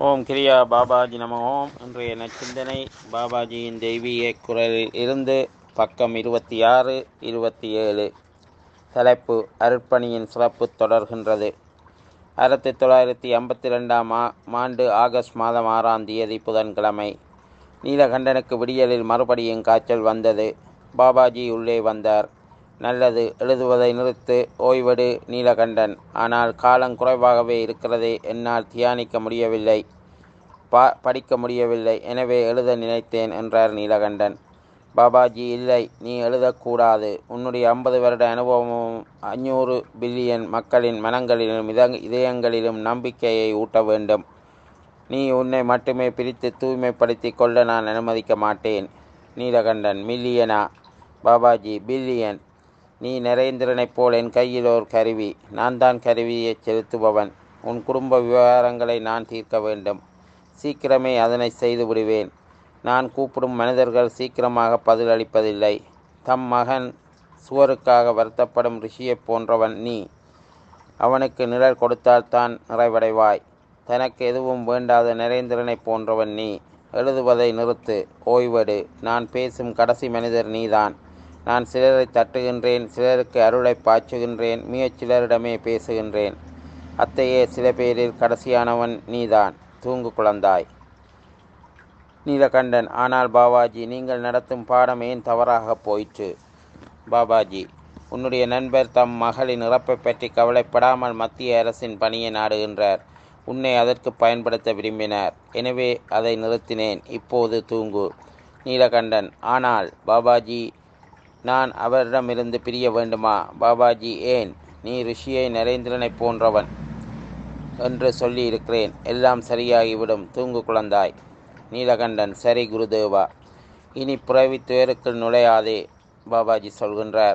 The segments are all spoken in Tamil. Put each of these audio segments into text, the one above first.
ஓம் கிரியா பாபாஜி நம ஓம் இன்றைய நச்சிந்தனை பாபாஜியின் தெய்வீக குரலில் இருந்து பக்கம் இருபத்தி ஆறு இருபத்தி ஏழு தலைப்பு அருட்பணியின் சிறப்பு தொடர்கின்றது ஆயிரத்தி தொள்ளாயிரத்தி ஐம்பத்தி ரெண்டாம் ஆ ஆண்டு ஆகஸ்ட் மாதம் ஆறாம் தேதி புதன்கிழமை நீலகண்டனுக்கு விடியலில் மறுபடியும் காய்ச்சல் வந்தது பாபாஜி உள்ளே வந்தார் நல்லது எழுதுவதை நிறுத்து ஓய்வெடு நீலகண்டன் ஆனால் காலம் குறைவாகவே இருக்கிறதே என்னால் தியானிக்க முடியவில்லை பா படிக்க முடியவில்லை எனவே எழுத நினைத்தேன் என்றார் நீலகண்டன் பாபாஜி இல்லை நீ எழுதக்கூடாது உன்னுடைய ஐம்பது வருட அனுபவமும் அஞ்சூறு பில்லியன் மக்களின் மனங்களிலும் இதங் இதயங்களிலும் நம்பிக்கையை ஊட்ட வேண்டும் நீ உன்னை மட்டுமே பிரித்து தூய்மைப்படுத்தி கொள்ள நான் அனுமதிக்க மாட்டேன் நீலகண்டன் மில்லியனா பாபாஜி பில்லியன் நீ நரேந்திரனைப் போல் என் கையில் ஒரு கருவி நான் தான் கருவியை செலுத்துபவன் உன் குடும்ப விவகாரங்களை நான் தீர்க்க வேண்டும் சீக்கிரமே அதனை செய்து விடுவேன் நான் கூப்பிடும் மனிதர்கள் சீக்கிரமாக பதிலளிப்பதில்லை தம் மகன் சுவருக்காக வருத்தப்படும் ரிஷியைப் போன்றவன் நீ அவனுக்கு நிழல் கொடுத்தால்தான் நிறைவடைவாய் தனக்கு எதுவும் வேண்டாத நரேந்திரனைப் போன்றவன் நீ எழுதுவதை நிறுத்து ஓய்வெடு நான் பேசும் கடைசி மனிதர் நீதான் நான் சிலரை தட்டுகின்றேன் சிலருக்கு அருளை பாய்ச்சுகின்றேன் மிகச் சிலரிடமே பேசுகின்றேன் அத்தையே சில பேரில் கடைசியானவன் நீதான் தூங்கு குழந்தாய் நீலகண்டன் ஆனால் பாபாஜி நீங்கள் நடத்தும் பாடம் ஏன் தவறாக போயிற்று பாபாஜி உன்னுடைய நண்பர் தம் மகளின் இறப்பை பற்றி கவலைப்படாமல் மத்திய அரசின் பணியை நாடுகின்றார் உன்னை அதற்கு பயன்படுத்த விரும்பினார் எனவே அதை நிறுத்தினேன் இப்போது தூங்கு நீலகண்டன் ஆனால் பாபாஜி நான் அவரிடமிருந்து பிரிய வேண்டுமா பாபாஜி ஏன் நீ ரிஷியை நரேந்திரனைப் போன்றவன் என்று சொல்லி இருக்கிறேன் எல்லாம் சரியாகிவிடும் தூங்கு குழந்தாய் நீலகண்டன் சரி குருதேவா இனி புறவி துயருக்குள் நுழையாதே பாபாஜி சொல்கின்றார்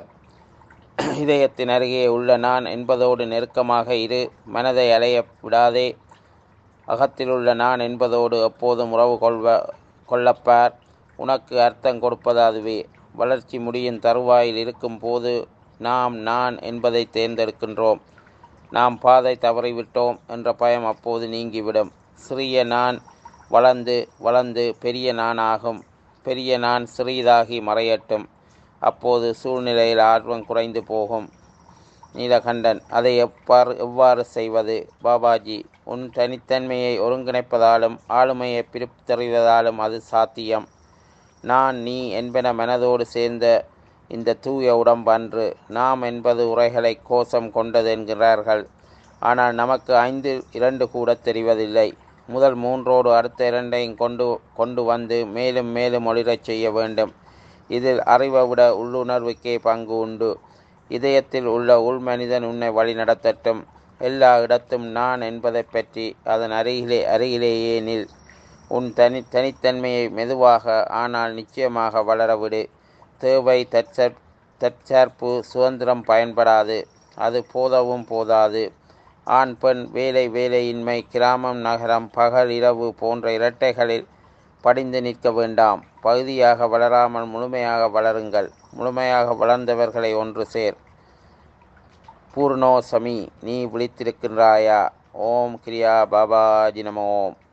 இதயத்தின் அருகே உள்ள நான் என்பதோடு நெருக்கமாக இரு மனதை அலைய விடாதே அகத்திலுள்ள நான் என்பதோடு எப்போதும் உறவு கொள்வ கொள்ளப்பார் உனக்கு அர்த்தம் கொடுப்பது அதுவே வளர்ச்சி முடியும் தருவாயில் இருக்கும் போது நாம் நான் என்பதை தேர்ந்தெடுக்கின்றோம் நாம் பாதை தவறிவிட்டோம் என்ற பயம் அப்போது நீங்கிவிடும் சிறிய நான் வளர்ந்து வளர்ந்து பெரிய நான் ஆகும் பெரிய நான் சிறியதாகி மறையட்டும் அப்போது சூழ்நிலையில் ஆர்வம் குறைந்து போகும் நீலகண்டன் அதை எவ்வாறு எவ்வாறு செய்வது பாபாஜி உன் தனித்தன்மையை ஒருங்கிணைப்பதாலும் ஆளுமையை பிரித்தறிவதாலும் அது சாத்தியம் நான் நீ என்பன மனதோடு சேர்ந்த இந்த தூய உடம்பன்று நாம் என்பது உரைகளை கோஷம் கொண்டது என்கிறார்கள் ஆனால் நமக்கு ஐந்து இரண்டு கூட தெரிவதில்லை முதல் மூன்றோடு அடுத்த இரண்டையும் கொண்டு கொண்டு வந்து மேலும் மேலும் ஒளிரச் செய்ய வேண்டும் இதில் அறிவை விட உள்ளுணர்வுக்கே பங்கு உண்டு இதயத்தில் உள்ள உள் மனிதன் உன்னை வழி நடத்தட்டும் எல்லா இடத்தும் நான் என்பதை பற்றி அதன் அருகிலே அருகிலேயே நில் உன் தனி தனித்தன்மையை மெதுவாக ஆனால் நிச்சயமாக வளரவிடு தேவை தற்சற் தற்சார்பு சுதந்திரம் பயன்படாது அது போதவும் போதாது ஆண் பெண் வேலை வேலையின்மை கிராமம் நகரம் பகல் இரவு போன்ற இரட்டைகளில் படிந்து நிற்க வேண்டாம் பகுதியாக வளராமல் முழுமையாக வளருங்கள் முழுமையாக வளர்ந்தவர்களை ஒன்று சேர் பூர்ணோசமி நீ விழித்திருக்கின்றாயா ஓம் கிரியா பாபாஜி நம ஓம்